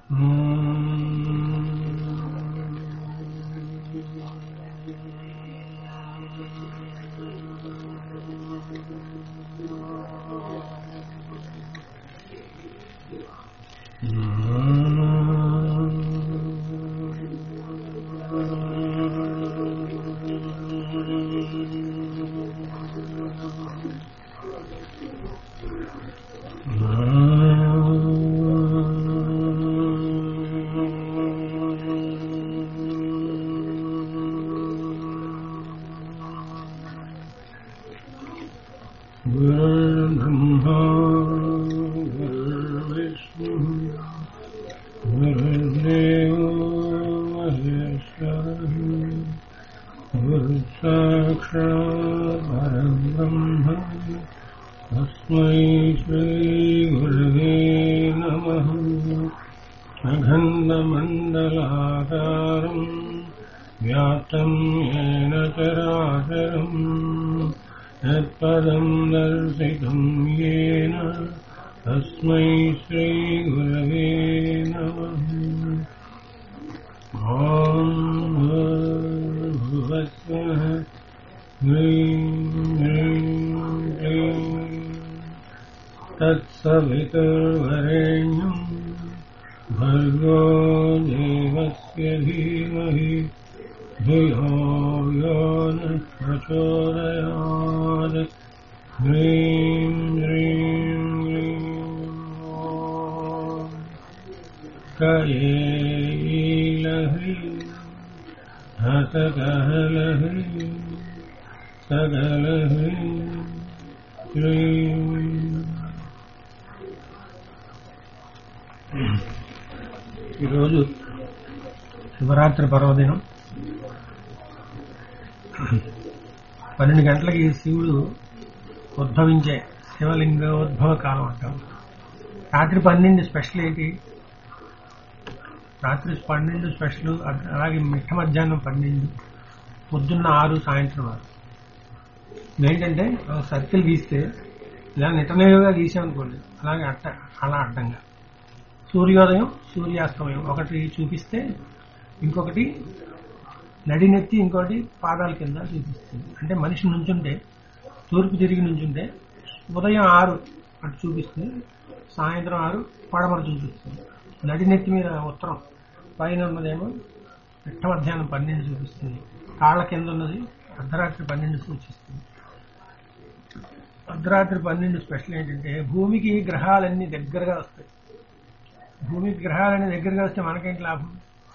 गुरुर्ब्रह्मा गुरुर्विष्णुः गुरुर्देवो महेश्वरः गुरुसाक्षात् परब्रह्म तस्मै श्रीगुरवे नमः अखण्डमण्डलाकारम् व्याप्तं येन चराचरम् यत्पदम् दर्शितम् येन तस्मै श्रीगुरवे नमः ॐ भूर्भुवस्वः ह्रीं ह्रीं क्लीं तत्सवितुर्वरेण्यम् भर्गो देवस्य धीमहि धियो यो नः प्रचोदयात् ह्रीं ह्रीं क्लीं ॐ कयेलह्री हसकहलह्री सकलह्री क्लीं ఈరోజు శివరాత్రి పర్వదినం పన్నెండు గంటలకి శివుడు ఉద్భవించే శివలింగోద్భవ కాలం అంటాం రాత్రి పన్నెండు స్పెషల్ ఏంటి రాత్రి పన్నెండు స్పెషల్ అలాగే మిట్ట మధ్యాహ్నం పన్నెండు పొద్దున్న ఆరు సాయంత్రం ఆరు ఏంటంటే సర్కిల్ గీస్తే ఇలా నిటనేగా గీసామనుకోండి అలాగే అట్ట అలా అడ్డంగా సూర్యోదయం సూర్యాస్తమయం ఒకటి చూపిస్తే ఇంకొకటి నడినెత్తి ఇంకోటి పాదాల కింద చూపిస్తుంది అంటే మనిషి నుంచుంటే తూర్పు తిరిగి నుంచుంటే ఉదయం ఆరు అటు చూపిస్తుంది సాయంత్రం ఆరు పడమర చూపిస్తుంది నడినెత్తి మీద ఉత్తరం పైన ఉన్నదేమో మిట్ట మధ్యాహ్నం పన్నెండు చూపిస్తుంది కాళ్ళ కింద ఉన్నది అర్ధరాత్రి పన్నెండు సూచిస్తుంది అర్ధరాత్రి పన్నెండు స్పెషల్ ఏంటంటే భూమికి గ్రహాలన్నీ దగ్గరగా వస్తాయి భూమికి గ్రహాలన్నీ దగ్గరగా వస్తే మనకేంటి లాభం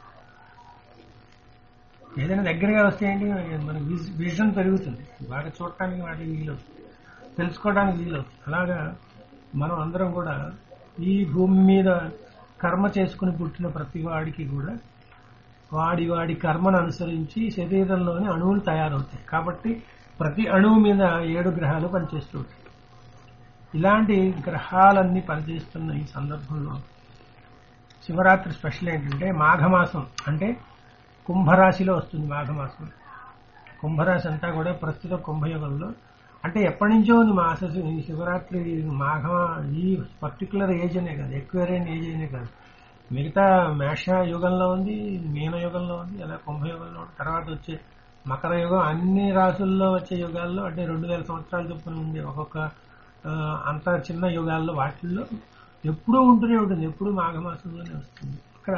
ఏదైనా దగ్గరగా వస్తే ఏంటి మన విజన్ పెరుగుతుంది బాగా చూడటానికి వాటికి వీలు తెలుసుకోవడానికి వీలు అలాగా మనం అందరం కూడా ఈ భూమి మీద కర్మ చేసుకుని పుట్టిన ప్రతి వాడికి కూడా వాడి వాడి కర్మను అనుసరించి శరీరంలోని అణువులు తయారవుతాయి కాబట్టి ప్రతి అణువు మీద ఏడు గ్రహాలు పనిచేస్తూ ఉంటాయి ఇలాంటి గ్రహాలన్నీ పనిచేస్తున్న ఈ సందర్భంలో శివరాత్రి స్పెషల్ ఏంటంటే మాఘమాసం అంటే కుంభరాశిలో వస్తుంది మాఘమాసం కుంభరాశి అంతా కూడా ప్రస్తుత కుంభయుగంలో అంటే ఎప్పటి నుంచో ఉంది మాస ఈ శివరాత్రి మాఘ ఈ పర్టికులర్ ఏజ్ అనే కాదు ఎక్వేరియన్ ఏజ్ అనే కాదు మిగతా మేష యుగంలో ఉంది మీన యుగంలో ఉంది అలా కుంభయుగంలో ఉంది తర్వాత వచ్చే మకర యుగం అన్ని రాసుల్లో వచ్చే యుగాల్లో అంటే రెండు వేల సంవత్సరాల చొప్పున ఉంది ఒక్కొక్క ఆ, అంత చిన్న యుగాల్లో వాటిల్లో ఎప్పుడూ ఉంటూనే ఉంటుంది ఎప్పుడూ మాఘమాసంలోనే వస్తుంది ఇక్కడ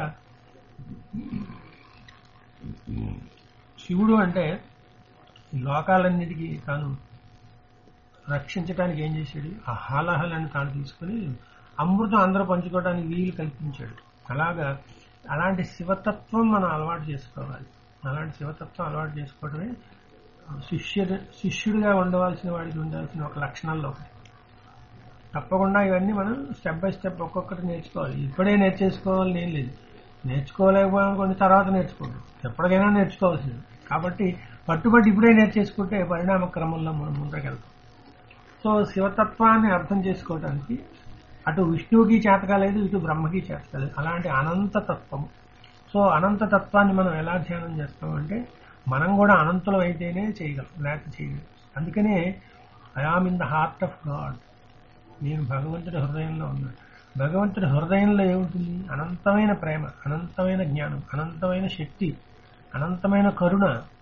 శివుడు అంటే ఈ లోకాలన్నిటికీ తాను రక్షించడానికి ఏం చేశాడు ఆ హాలహలని తాను తీసుకుని అమృతం అందరూ పంచుకోవడానికి వీలు కల్పించాడు అలాగా అలాంటి శివతత్వం మనం అలవాటు చేసుకోవాలి అలాంటి శివతత్వం అలవాటు చేసుకోవడమే శిష్యుడు శిష్యుడిగా ఉండవలసిన వాడికి ఉండాల్సిన ఒక లక్షణాల్లో ఒకటి తప్పకుండా ఇవన్నీ మనం స్టెప్ బై స్టెప్ ఒక్కొక్కటి నేర్చుకోవాలి ఇప్పుడే నేర్చేసుకోవాలని ఏం లేదు నేర్చుకోలేకపోయినా కొన్ని తర్వాత నేర్చుకోండి ఎప్పటికైనా నేర్చుకోవాల్సింది కాబట్టి పట్టుబట్టి ఇప్పుడే నేర్చేసుకుంటే పరిణామ క్రమంలో మనం ముందుకెళ్తాం సో శివతత్వాన్ని అర్థం చేసుకోవడానికి అటు విష్ణువుకి చేత కాలేదు ఇటు బ్రహ్మకి చేత కాలేదు అలాంటి అనంత తత్వం సో అనంత తత్వాన్ని మనం ఎలా ధ్యానం చేస్తాం అంటే మనం కూడా అనంతులం అయితేనే చేయగలం లేకపోతే చేయగలం అందుకనే I am in the heart of God నేను భగవంతుడి హృదయంలో ఉన్నాను భగవంతుడి హృదయంలో ఏముంటుంది అనంతమైన ప్రేమ అనంతమైన జ్ఞానం అనంతమైన శక్తి అనంతమైన కరుణ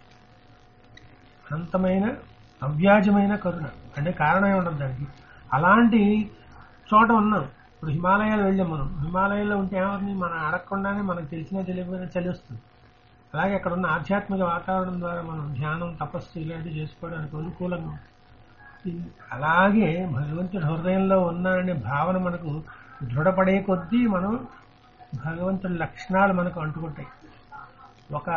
అనంతమైన అవ్యాజమైన కరుణ అంటే కారణమే ఉండదు దానికి అలాంటి చోట ఉన్నాం ఇప్పుడు హిమాలయాలు వెళ్ళాం మనం హిమాలయాల్లో ఉంటే ఏమవుతుంది మనం అడగకుండానే మనకు తెలిసినా తెలియకపోయినా చలిస్తుంది అలాగే అక్కడ ఉన్న ఆధ్యాత్మిక వాతావరణం ద్వారా మనం ధ్యానం తపస్సు ఇలాంటివి చేసుకోవడానికి అనుకూలంగా ఉంటుంది. ఇది- అలాగే భగవంతుడి హృదయంలో ఉన్నాడనే భావన మనకు దృఢపడే కొద్దీ మనం భగవంతుడి లక్షణాలు మనకు అంటుకుంటాయి ఒక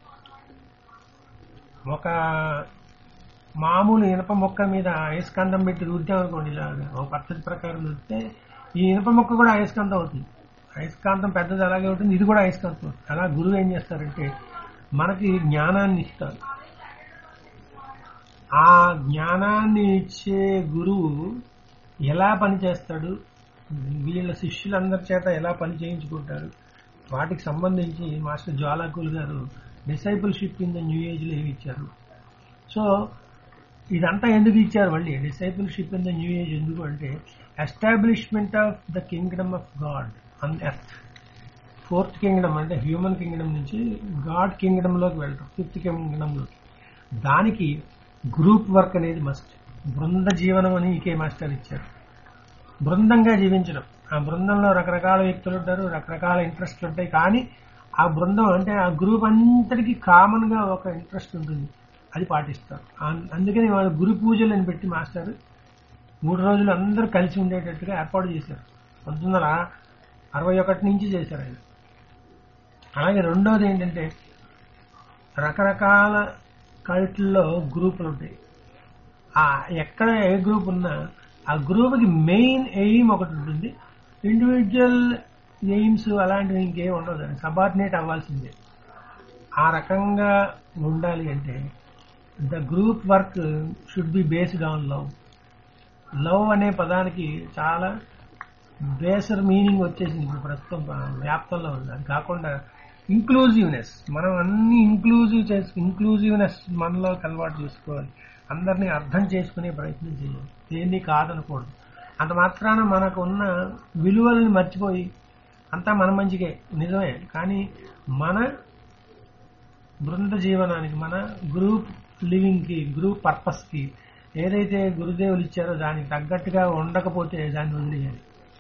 ఒక మామూలు ఇనప మొక్క మీద అయస్కాంతం పెట్టి రుద్దాం అనుకోండి ఇలాగా ఒక పద్ధతి ప్రకారం రుద్దితే ఈ ఇనప మొక్క కూడా అయస్కాంతం అవుతుంది అయస్కాంతం పెద్దది అలాగే ఉంటుంది ఇది కూడా అయస్కాంతం అవుతుంది అలా గురువు ఏం చేస్తారంటే మనకి జ్ఞానాన్ని ఇస్తారు ఆ జ్ఞానాన్ని ఇచ్చే గురువు ఎలా పనిచేస్తాడు వీళ్ళ శిష్యులందరి చేత ఎలా పని చేయించుకుంటారు వాటికి సంబంధించి మాస్టర్ జ్వాలాకుల్ గారు discipleship in the new age లో ఏమి ఇచ్చారు సో ఇదంతా ఎందుకు ఇచ్చారు మళ్ళీ discipleship in the new age ఎందుకు అంటే establishment of the kingdom of God on earth fourth kingdom అంటే హ్యూమన్ కింగ్డమ్ నుంచి గాడ్ కింగ్డమ్ లోకి వెళ్ళటం ఫిఫ్త్ కింగ్డమ్ లోకి దానికి గ్రూప్ వర్క్ అనేది మస్ట్ బృంద జీవనం అని ఈకే మాస్టర్ ఇచ్చారు బృందంగా జీవించడం ఆ బృందంలో రకరకాల వ్యక్తులు ఉంటారు రకరకాల ఇంట్రెస్ట్లు ఉంటాయి కానీ ఆ బృందం అంటే ఆ గ్రూప్ అంతటికి కామన్ గా ఒక ఇంట్రెస్ట్ ఉంటుంది అది పాటిస్తారు అన్- అందుకని వాళ్ళు గురు పూజలు అని పెట్టి మాస్టర్ మూడు రోజులు అందరూ కలిసి ఉండేటట్టుగా ఏర్పాటు చేశారు పంతొమ్మిది వందల అరవై ఒకటి నుంచి చేశారు ఆయన అలాగే రెండోది ఏంటంటే రకరకాల కల్ట్లో గ్రూపులు ఉంటాయి ఆ ఎక్కడ ఏ గ్రూప్ ఉన్నా ఆ గ్రూప్కి మెయిన్ ఎయిమ్ ఒకటి ఉంటుంది ఇండివిజువల్ ఎయిమ్స్ అలాంటివి ఇంకేం ఉండదు దానికి సబార్డినేట్ అవ్వాల్సిందే ఆ రకంగా ఉండాలి అంటే the group work should be based on love love అనే పదానికి చాలా బేసర్ మీనింగ్ వచ్చేసింది ఇప్పుడు ప్రస్తుతం వ్యాప్తంలో ఉంది అది కాకుండా ఇంక్లూజివ్నెస్ మనం అన్ని ఇంక్లూజివ్ చేసు ఇంక్లూజివ్నెస్ మనలో అలవాటు చేసుకోవాలి అందరినీ అర్థం చేసుకునే ప్రయత్నం చేయాలి దేన్ని కాదనకూడదు అంత మాత్రాన మనకు ఉన్న విలువలను మర్చిపోయి అంతా మన మంచికే నిజమే కానీ మన బృంద జీవనానికి మన గ్రూప్ లివింగ్ కి గ్రూప్ పర్పస్ కి ఏదైతే గురుదేవులు ఇచ్చారో దానికి తగ్గట్టుగా ఉండకపోతే దాన్ని వదిలేయాలి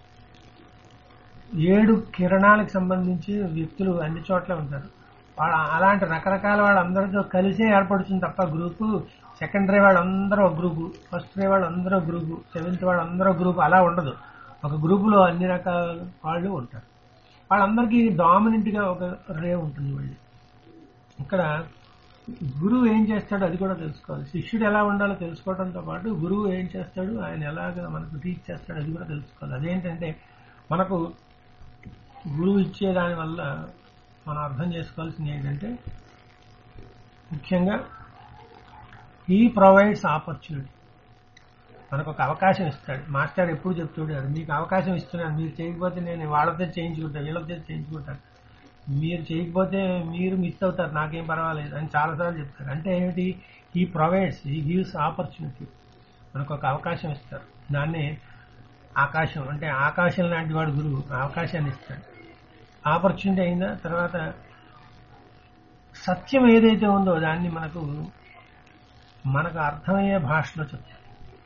ఏడు కిరణాలకు సంబంధించి వ్యక్తులు అన్ని చోట్ల ఉంటారు వాళ్ళ అలాంటి రకరకాల వాళ్ళందరితో కలిసే ఏర్పడుతుంది తప్ప గ్రూపు సెకండ్ రే వాళ్ళందరూ ఒక గ్రూపు ఫస్ట్ రే వాళ్ళందరూ ఒక గ్రూపు సెవెంత్ వాళ్ళందరూ ఒక గ్రూపు అలా ఉండదు ఒక గ్రూపులో అన్ని రకాల వాళ్ళు ఉంటారు వాళ్ళందరికీ డామినెంట్ గా ఒక రే ఉంటుంది మళ్ళీ ఇక్కడ గురువు ఏం చేస్తాడో అది కూడా తెలుసుకోవాలి శిష్యుడు ఎలా ఉండాలో తెలుసుకోవడంతో పాటు గురువు ఏం చేస్తాడు ఆయన ఎలాగ మనకు టీచ్ చేస్తాడు అది కూడా తెలుసుకోవాలి అదేంటంటే మనకు గురువు ఇచ్చే దాని వల్ల మనం అర్థం చేసుకోవాల్సింది ఏంటంటే ముఖ్యంగా హీ ప్రొవైడ్స్ ఆపర్చునిటీ మనకు ఒక అవకాశం ఇస్తాడు మాస్టర్ ఎప్పుడు చెప్తుంటాడు మీకు అవకాశం ఇస్తున్నాను మీరు చేయకపోతే నేను వాళ్ళతో చేయించుకుంటాను వీళ్ళతో చేయించుకుంటాను మీరు చేయకపోతే మీరు మిస్ అవుతారు నాకేం పర్వాలేదు అని చాలాసార్లు చెప్తారు అంటే ఏమిటి ఈ ప్రొవైడ్స్ ఈ గివ్స్ ఆపర్చునిటీ మనకు ఒక అవకాశం ఇస్తారు దాన్నే ఆకాశం అంటే ఆకాశం లాంటి వాడు గురువు ఆ అవకాశాన్ని ఇస్తాడు ఆపర్చునిటీ అయిన తర్వాత సత్యం ఏదైతే ఉందో దాన్ని మనకు మనకు అర్థమయ్యే భాషలో చెప్తాడు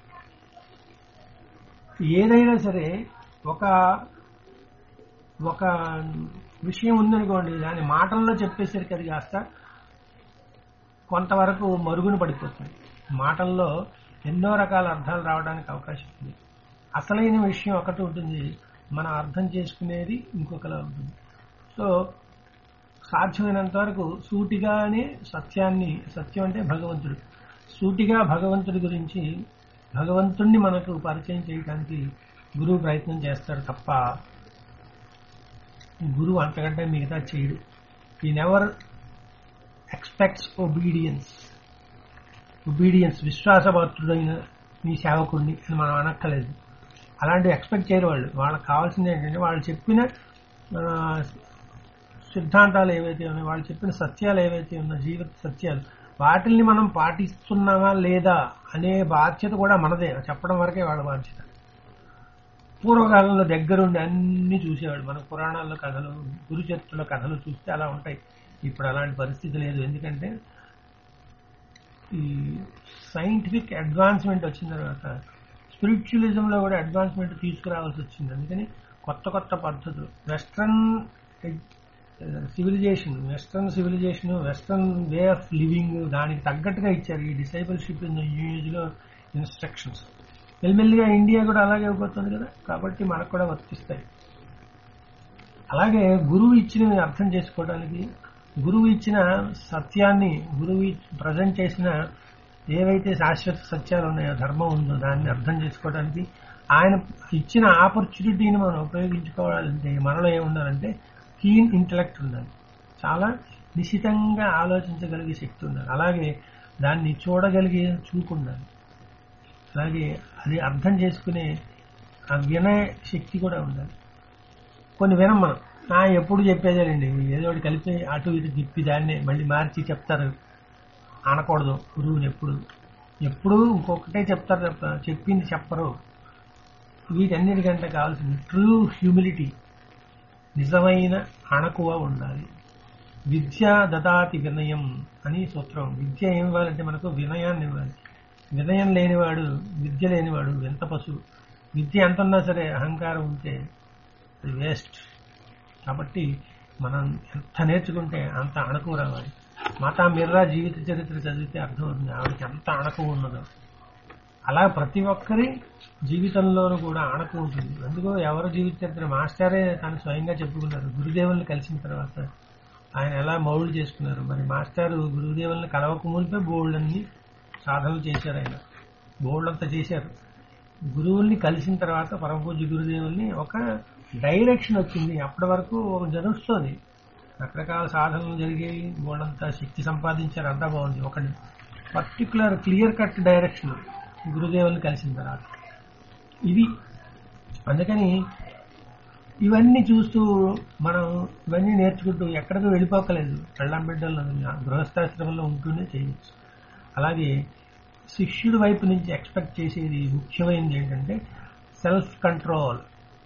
ఏదైనా సరే ఒక ఒక విషయం ఉందనుకోండి దాని మాటల్లో చెప్పేసరికి అది కాస్త కొంతవరకు మరుగున పడిపోతుంది మాటల్లో ఎన్నో రకాల అర్థాలు రావడానికి అవకాశం ఉంది అసలైన విషయం ఒకటి ఉంటుంది మనం అర్థం చేసుకునేది ఇంకొకలా ఉంటుంది సో సాధ్యమైనంత వరకు సూటిగానే సత్యాన్ని సత్యం అంటే భగవంతుడు సూటిగా భగవంతుడి గురించి భగవంతుణ్ణి మనకు పరిచయం చేయడానికి గురువు ప్రయత్నం చేస్తాడు తప్ప గురువు అంతకంటే మిగతా చేయడు ఈ నెవర్ ఎక్స్పెక్ట్స్ ఒబీడియన్స్ ఒబీడియన్స్ విశ్వాసపాత్రుడైన మీ సేవకుడిని అని మనం అనక్కలేదు అలాంటివి ఎక్స్పెక్ట్ చేయరు వాళ్ళు వాళ్ళకి కావాల్సింది ఏంటంటే వాళ్ళు చెప్పిన ఆ, సిద్ధాంతాలు ఏవైతే ఉన్నాయో వాళ్ళు చెప్పిన సత్యాలు ఏవైతే ఉన్నాయో జీవిత సత్యాలు వాటిల్ని మనం పాటిస్తున్నామా లేదా అనే బాధ్యత కూడా మనదే చెప్పడం వరకే వాళ్ళ బాధ్యత పూర్వకాలంలో దగ్గరుండి అన్ని చూసేవాడు మన పురాణాల్లో కథలు గురుచరిత్రలో కథలు చూస్తే అలా ఉంటాయి ఇప్పుడు అలాంటి పరిస్థితి లేదు ఎందుకంటే ఈ సైంటిఫిక్ అడ్వాన్స్మెంట్ వచ్చిన తర్వాత స్పిరిచువలిజంలో కూడా అడ్వాన్స్మెంట్ తీసుకురావాల్సి వచ్చింది అందుకని కొత్త కొత్త పద్ధతులు western civilisation western civilisation western way of living దానికి తగ్గట్టుగా ఇచ్చారు ఈ డిసైబుల్షిప్ ఇన్ యూజ్ లో ఇన్స్ట్రక్షన్స్ మెల్లిమెల్లిగా ఇండియా కూడా అలాగే అయిపోతుంది కదా కాబట్టి మనకు కూడా వర్తిస్తాయి అలాగే గురువు ఇచ్చినవి అర్థం చేసుకోవడానికి గురువు ఇచ్చిన సత్యాన్ని గురువు ప్రజెంట్ చేసిన ఏవైతే శాశ్వత సత్యాలు ఉన్నాయో ధర్మం ఉందో దాన్ని అర్థం చేసుకోవడానికి ఆయన ఇచ్చిన ఆపర్చునిటీని మనం ఉపయోగించుకోవాలంటే మనలో ఏముండాలంటే కీన్ ఇంటలెక్ట్ ఉండాలి చాలా నిశితంగా ఆలోచించగలిగే శక్తి ఉండాలి అలాగే దాన్ని చూడగలిగే చూపు ఉండాలి అలాగే అది అర్థం చేసుకునే ఆ వినయ శక్తి కూడా ఉండాలి కొన్ని వినం మనం ఆ ఎప్పుడు చెప్పేదేనండి ఏదో ఒకటి కలిపి అటు ఇటు తిప్పి దాన్ని మళ్ళీ మార్చి చెప్తారు అనకూడదు గురువుని ఎప్పుడు ఎప్పుడు ఇంకొకటే చెప్తారు తప్ప చెప్పింది చెప్పరు వీటన్నిటికంటే కావాల్సింది ట్రూ హ్యూమిలిటీ నిజమైన అణకువ ఉండాలి విద్య దదాతి వినయం అని సూత్రం విద్య ఏం ఇవ్వాలంటే మనకు వినయాన్ని ఇవ్వాలి వినయం లేనివాడు విద్య లేనివాడు ఎంత పశువు విద్య ఎంత ఉన్నా సరే అహంకారం ఉంటే అది వేస్ట్ కాబట్టి మనం ఎంత నేర్చుకుంటే అంత అణకువ రావాలి మాతా మిర్రా జీవిత చరిత్ర చదివితే అర్థమవుతుంది ఆవిడకి ఎంత అణకువ ఉన్నదో అలా ప్రతి ఒక్కరి జీవితంలోనూ కూడా అణకు ఉంటుంది అందుకో ఎవరు జీవిత చరిత్ర మాస్టరే తను స్వయంగా చెప్పుకున్నారు గురుదేవుల్ని కలిసిన తర్వాత ఆయన ఎలా మౌళ్ళు చేసుకున్నారు మరి మాస్టారు గురుదేవుల్ని కలవక మునిపే బోల్డ్ అన్ని సాధనలు చేశారు ఆయన బోల్డ్ అంతా చేశారు గురువుల్ని కలిసిన తర్వాత పరమపూజ్య గురుదేవుల్ని ఒక డైరెక్షన్ వచ్చింది అప్పటి వరకు ఒక జరుగుతుంది రకరకాల సాధనలు జరిగేవి బోల్డంతా శక్తి సంపాదించారు అంతా బాగుంది ఒక పర్టికులర్ క్లియర్ కట్ డైరెక్షన్ గురుదేవుల్ని కలిసిన తర్వాత ఇది అందుకని ఇవన్నీ చూస్తూ మనం ఇవన్నీ నేర్చుకుంటూ ఎక్కడికి వెళ్ళిపోకలేదు పెళ్ళం బిడ్డల్లో గృహస్థాశ్రమంలో ఉంటూనే చేయవచ్చు అలాగే శిష్యుడి వైపు నుంచి ఎక్స్పెక్ట్ చేసేది ముఖ్యమైనది ఏంటంటే సెల్ఫ్ కంట్రోల్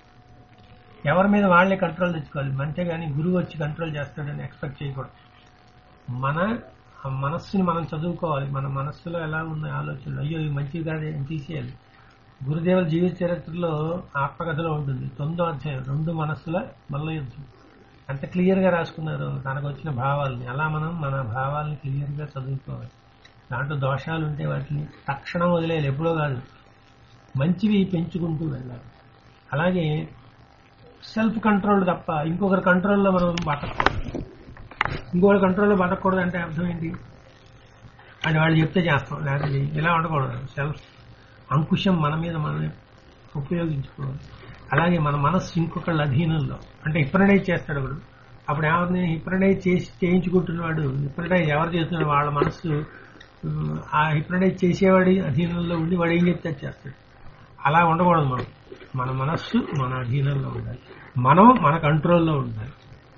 ఎవరి మీద వాళ్ళే కంట్రోల్ తెచ్చుకోవాలి మంచిగా కానీ గురువు వచ్చి కంట్రోల్ చేస్తాడని ఎక్స్పెక్ట్ చేయకూడదు మన ఆ మనస్సుని మనం చదువుకోవాలి మన మనస్సులో ఎలా ఉన్నాయి ఆలోచనలు అయ్యో ఇవి మంచివి కాదే అని తీసేయాలి గురుదేవుల జీవిత చరిత్రలో ఆత్మకథలో ఉంటుంది తొమ్మిదో అధ్యాయం రెండు మనస్సుల మల్ల యుద్ధం ఎంత క్లియర్ గా రాసుకున్నారు తనకు వచ్చిన భావాలని అలా మనం మన భావాలని క్లియర్ గా చదువుకోవాలి దాంట్లో దోషాలు ఉంటే వాటిని తక్షణం వదిలేయాలి ఎప్పుడో కాదు మంచివి పెంచుకుంటూ వెళ్ళాలి అలాగే సెల్ఫ్ కంట్రోల్ తప్ప ఇంకొకరి కంట్రోల్లో మనం బతకూడదు ఇంకొకరి కంట్రోల్లో బతకూడదు అంటే అర్థం ఏంటి అది వాళ్ళు చెప్తే చేస్తాం లేకపోతే ఇలా ఉండకూడదు సెల్ఫ్ అంకుశం మన మీద మనమే ఉపయోగించుకోవాలి అలాగే మన మనస్సు ఇంకొకళ్ళ అధీనంలో అంటే హిప్రడైజ్ చేస్తాడు ఒకడు అప్పుడు ఎవరిని హిప్రడైజ్ చేసి చేయించుకుంటున్నవాడు హిప్రడైజ్ ఎవరు చేస్తున్నాడు వాళ్ళ మనస్సు ఉమ్, ఆ హిప్రడైజ్ చేసేవాడి అధీనంలో ఉండి వాడు ఏం చెప్తే అది చేస్తాడు అలా ఉండకూడదు మనం మన మనస్సు మన అధీనంలో ఉండాలి మనం మన కంట్రోల్లో ఉండాలి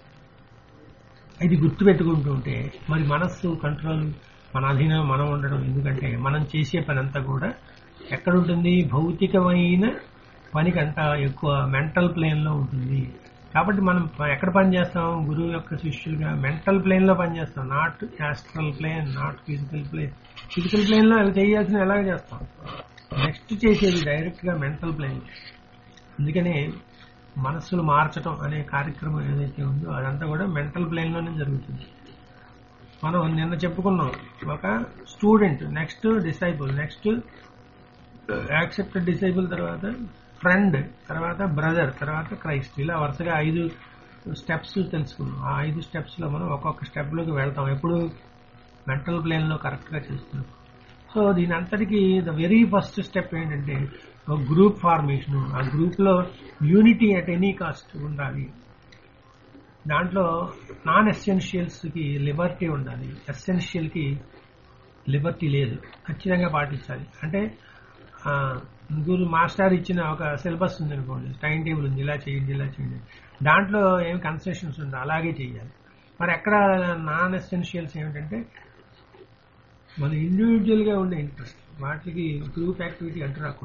ఇది గుర్తుపెట్టుకుంటూ ఉంటే మరి మనస్సు కంట్రోల్ మన అధీనం మనం ఉండడం ఎందుకంటే మనం చేసే పని అంతా కూడా ఎక్కడుంటుంది భౌతికమైన పనికంతా ఎక్కువ మెంటల్ ప్లేన్ లో ఉంటుంది కాబట్టి మనం ప- ఎక్కడ పని చేస్తాం గురువు యొక్క శిష్యులుగా మెంటల్ ప్లేన్ లో పని చేస్తాం not astral plane not physical plane physical plane లో అవి చేయాల్సిన ఎలాగ చేస్తాం నెక్స్ట్ చేసేది డైరెక్ట్ గా మెంటల్ ప్లేన్ అందుకనే మనస్సును మార్చటం అనే కార్యక్రమం ఏదైతే ఉందో అదంతా కూడా మెంటల్ ప్లేన్ లోనే జరుగుతుంది మనం నిన్న చెప్పుకున్నాం ఒక student next disciple next accepted disciple తర్వాత ఫ్రెండ్ తర్వాత బ్రదర్ తర్వాత క్రైస్ట్ ఇలా వరుసగా ఐదు స్టెప్స్ తెలుసుకున్నాం ఆ ఐదు స్టెప్స్ లో మనం ఒక్కొక్క స్టెప్ లోకి వెళ్తాం ఎప్పుడు మెంటల్ ప్లేన్ లో కరెక్ట్ గా చేస్తున్నాం సో దీని అంతటికి ద వెరీ ఫస్ట్ స్టెప్ ఏంటంటే ఒక గ్రూప్ ఫార్మేషన్ ఆ గ్రూప్ లో యూనిటీ అట్ ఎనీ కాస్ట్ ఉండాలి దాంట్లో నాన్ ఎసెన్షియల్స్ కి లిబర్టీ ఉండాలి ఎసెన్షియల్ కి లిబర్టీ లేదు ఖచ్చితంగా పాటించాలి అంటే ఆ, గురు మాస్టర్ ఇచ్చిన ఒక సిలబస్ ఉంది అనుకోండి టైం టేబుల్ ఉంది ఇలా చేయండి ఇలా చేయండి దాంట్లో ఏమి కన్సెషన్స్ ఉంది అలాగే చేయాలి మరి ఎక్కడ నాన్ ఎసెన్షియల్స్ ఏమిటంటే మన ఇండివిజువల్ గా ఉండే ఇంట్రెస్ట్ వాటికి గ్రూప్ యాక్టివిటీ అంటూ రాకూడదు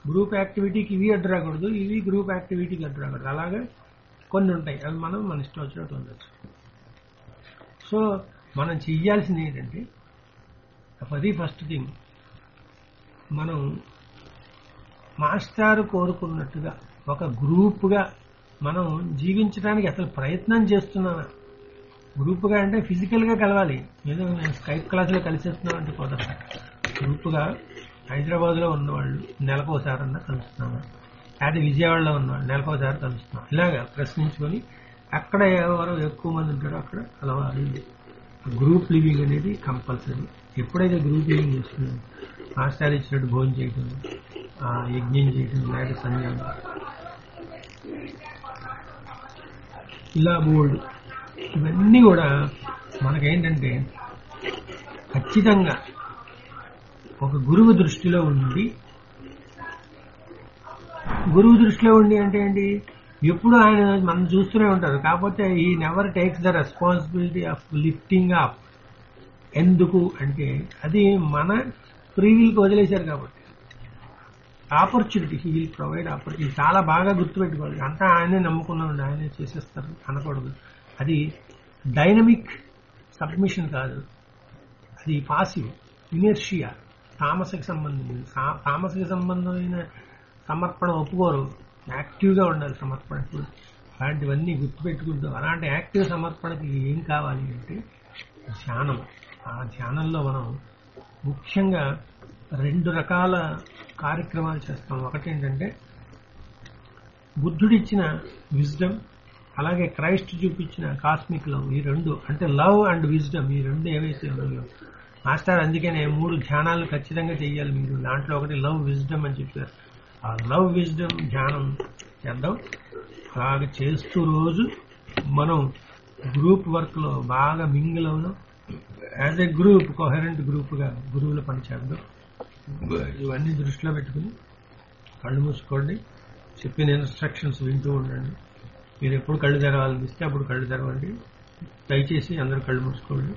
గ్రూప్ యాక్టివిటీకి ఇవి అడ్డు రాకూడదు ఇవి గ్రూప్ యాక్టివిటీకి అడ్డు రాకూడదు అలాగే కొన్ని ఉంటాయి అవి మనం మన ఇష్టం వచ్చినట్టు ఉండొచ్చు సో మనం చెయ్యాల్సింది ఏంటంటే అది ఫస్ట్ థింగ్ మనం మాస్టారు కోరుకున్నట్టుగా ఒక గ్రూప్గా మనం జీవించడానికి అసలు ప్రయత్నం చేస్తున్నామా గ్రూప్గా అంటే ఫిజికల్గా కలవాలి ఏదో స్కైప్ క్లాసులో కలిసేస్తున్నాం అంటే కుదరదు గ్రూప్గా హైదరాబాద్లో ఉన్నవాళ్ళు నెలకోసారన్నా కలుస్తున్నాము అదే విజయవాడలో ఉన్నవాళ్ళు నెలకోసారి కలుస్తున్నాం ఇలాగా ప్రశ్నించుకొని అక్కడ ఎవరు ఎక్కువ మంది ఉంటారో అక్కడ కలవాలి గ్రూప్ లివింగ్ అనేది కంపల్సరీ ఎప్పుడైతే గ్రూప్ లివింగ్ చేస్తున్నాం మాస్టర్ ఇచ్చినట్టు భోజనం చేయటం ఆ యజ్ఞం చేయటం లేక సంధ్యం ఇలా బోల్డ్ ఇవన్నీ కూడా మనకేంటంటే ఖచ్చితంగా ఒక గురువు దృష్టిలో ఉండి గురువు దృష్టిలో ఉండి అంటే ఏంటి ఎప్పుడు ఆయన మనం చూస్తూనే ఉంటారు కాకపోతే ఈ never takes the responsibility of lifting up ఎందుకు అంటే అది మన ఫ్రీవిల్కి వదిలేశారు కాబట్టి opportunity he will provide opportunity చాలా బాగా గుర్తుపెట్టుకోవాలి అంతా ఆయనే నమ్ముకున్నామండి ఆయనే చేసేస్తారు అనకూడదు అది డైనమిక్ సబ్మిషన్ కాదు అది పాసివ్ ఇనర్షియా తామసకి సంబంధించింది సా- తామసకి సంబంధమైన సమర్పణ ఒప్పుకోరు యాక్టివ్గా ఉండాలి సమర్పణ అలాంటివన్నీ గుర్తుపెట్టుకుంటూ అలాంటి యాక్టివ్ సమర్పణకి ఏం కావాలి అంటే ధ్యానం ఆ ధ్యానంలో మనం ముఖ్యంగా రెండు రకాల కార్యక్రమాలు చేస్తాం ఒకటి ఏంటంటే బుద్ధుడిచ్చిన విజ్డమ్ అలాగే క్రైస్ట్ చూపించిన కాస్మిక్ లవ్ ఈ రెండు అంటే లవ్ అండ్ విజ్డమ్ ఈ రెండు ఏవైతే ఉన్నాయో మాస్టర్ అందుకనే మూడు ధ్యానాలు ఖచ్చితంగా చేయాలి మీరు దాంట్లో ఒకటి లవ్ విజ్డమ్ అని చెప్పారు ఆ లవ్ విజ్డమ్ ధ్యానం చేద్దాం అలాగే చేస్తూ రోజు మనం గ్రూప్ వర్క్ లో బాగా మింగిల్ అవుదాం as a group coherent group గా గురువుల పని చేద్దాం ఇవన్నీ దృష్టిలో పెట్టుకుని కళ్ళు మూసుకోండి చెప్పిన ఇన్స్ట్రక్షన్స్ వింటూ ఉండండి మీరు ఎప్పుడు కళ్ళు తెరవాలనిపిస్తే అప్పుడు కళ్ళు తెరవండి దయచేసి అందరూ కళ్ళు మూసుకోండి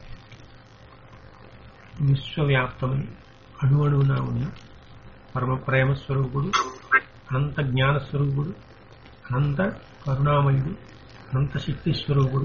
విశ్వవ్యాప్తమై అణువణువునా ఉన్న పరమ ప్రేమ స్వరూపుడు అనంత జ్ఞాన స్వరూపుడు అనంత కరుణామయుడు అనంత శక్తి స్వరూపుడు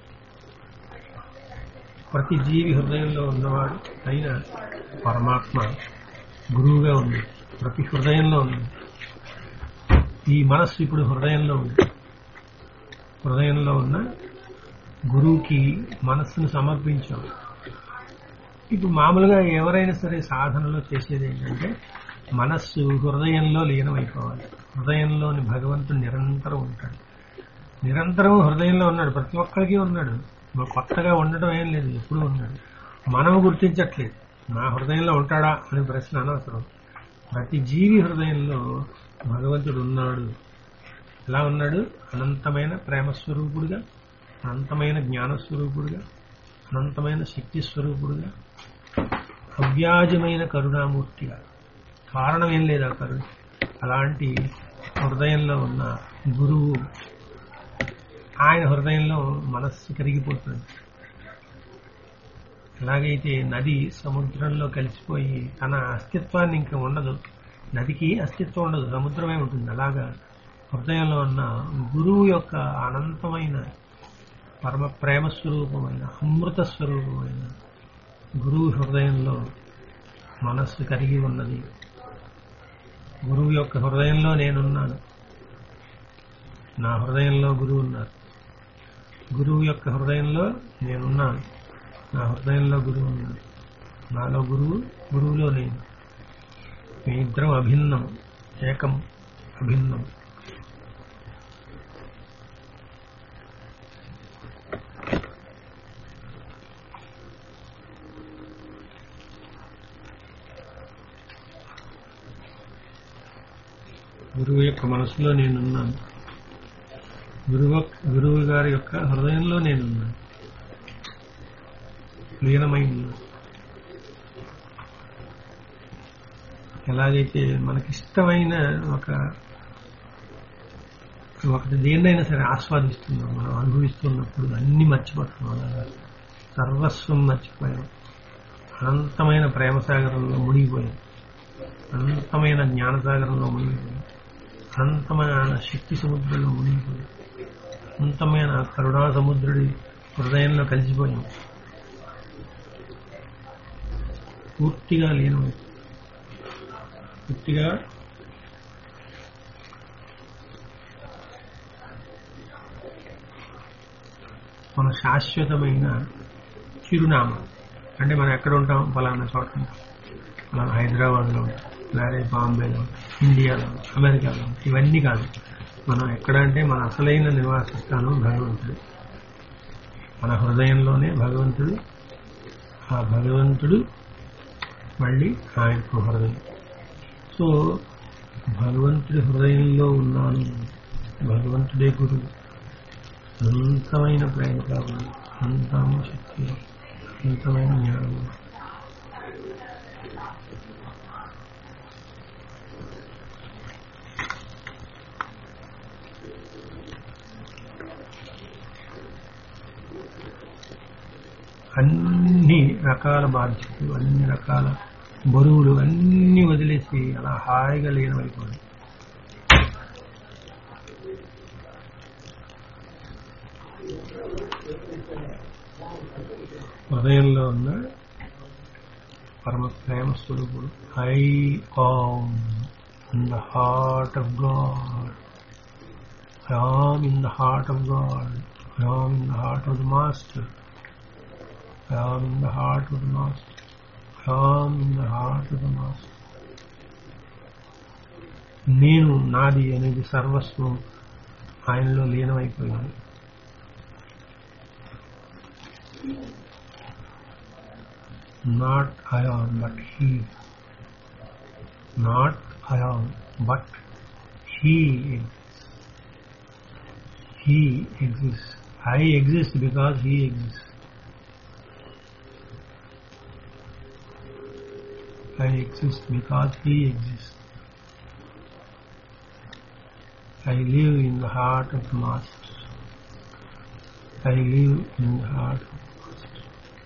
ప్రతి జీవి హృదయంలో ఉన్నవాడు అయిన పరమాత్మ గురువుగా ఉంది ప్రతి హృదయంలో ఉంది ఈ మనస్సు ఇప్పుడు హృదయంలో ఉంది హృదయంలో ఉన్న గురువుకి మనస్సును సమర్పించాం ఇప్పుడు మామూలుగా ఎవరైనా సరే సాధనలో చేసేది ఏంటంటే మనస్సు హృదయంలో లీనమైపోవాలి హృదయంలోని భగవంతుడు నిరంతరం ఉంటాడు నిరంతరం హృదయంలో ఉన్నాడు ప్రతి ఒక్కరికి ఉన్నాడు మరి కొత్తగా ఉండడం ఏం లేదు ఎప్పుడూ ఉన్నాడు మనం గుర్తించట్లేదు నా హృదయంలో ఉంటాడా అనే ప్రశ్న అనవసరం ప్రతి జీవి హృదయంలో భగవంతుడు ఉన్నాడు ఎలా ఉన్నాడు అనంతమైన ప్రేమ స్వరూపుడుగా అనంతమైన జ్ఞాన స్వరూపుడుగా అనంతమైన శక్తి స్వరూపుడుగా అవ్యాజమైన కరుణామూర్తిగా కారణం ఏం లేదు ఆ కరుణ అలాంటి హృదయంలో ఉన్న గురువు ఆయన హృదయంలో మనస్సు కరిగిపోతుంది ఎలాగైతే నది సముద్రంలో కలిసిపోయి తన అస్తిత్వాన్ని ఇంకా ఉండదు నదికి అస్తిత్వం ఉండదు సముద్రమే ఉంటుంది అలాగా హృదయంలో ఉన్న గురువు యొక్క అనంతమైన పరమ ప్రేమ స్వరూపమైన అమృత స్వరూపమైన గురువు హృదయంలో మనస్సు కరిగి ఉన్నది గురువు యొక్క హృదయంలో నేనున్నాను నా హృదయంలో గురువు ఉన్నారు గురువు యొక్క హృదయంలో నేనున్నాను నా హృదయంలో గురువు ఉన్నాడు నాలో గురువు గురువులో నేను మీ ఇద్దరం అభిన్నం ఏకం అభిన్నం గురువు యొక్క మనసులో నేనున్నాను గురువు గురువు గారి యొక్క హృదయంలో నేనున్నాను లీనమై ఉన్నాను ఎలాగైతే మనకిష్టమైన ఒక ఒకటి దేన్నైనా సరే ఆస్వాదిస్తున్నాం మనం అనుభవిస్తున్నప్పుడు అన్ని మర్చిపోతున్నాం అలాగా సర్వస్వం మర్చిపోయాం అనంతమైన ప్రేమ సాగరంలో మునిగిపోయాం అనంతమైన జ్ఞానసాగరంలో మునిగిపోయి అనంతమైన శక్తి సముద్రంలో మునిగిపోయి అనంతమైన కరుణా సముద్రుడి హృదయంలో కలిసిపోయాం పూర్తిగా లీనం పూర్తిగా మన శాశ్వతమైన చిరునామా అంటే మనం ఎక్కడ ఉంటాం ఫలానా చోట ఉంటాం ఫలానా హైదరాబాద్లో ఉంటాం లేదా బాంబేలో ఇండియాలో అమెరికాలో ఇవన్నీ కాదు మనం ఎక్కడ అంటే మన అసలైన నివాస స్థానం భగవంతుడు మన హృదయంలోనే భగవంతుడు ఆ భగవంతుడు మళ్ళీ ఆయనకు హృదయం సో భగవంతుడి హృదయంలో ఉన్నాను భగవంతుడే గురువు అనంతమైన ప్రేమ కావాలి అనంతమైన శక్తి అనంతమైన జ్ఞానం అన్ని రకాల బాధ్యతలు అన్ని రకాల బరువులు అన్ని వదిలేసి అలా హాయిగా లీనమైపోయింది హృదయంలో ఉన్న పరమ ప్రేమ స్వరూపుడు I am in the heart of God I am in the heart of God I am in the heart of the master I am in the heart of the master I am in the heart of the master నేను నాది అనేది సర్వస్వం ఆయనలో లీనమైపోయింది not ion but he not ion but he exists he exists i exist because he exists i exist because he exists i live in the heart of the master i live in the heart of the master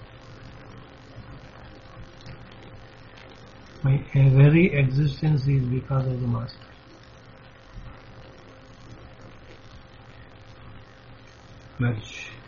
My very existence is because of the Master. Merge.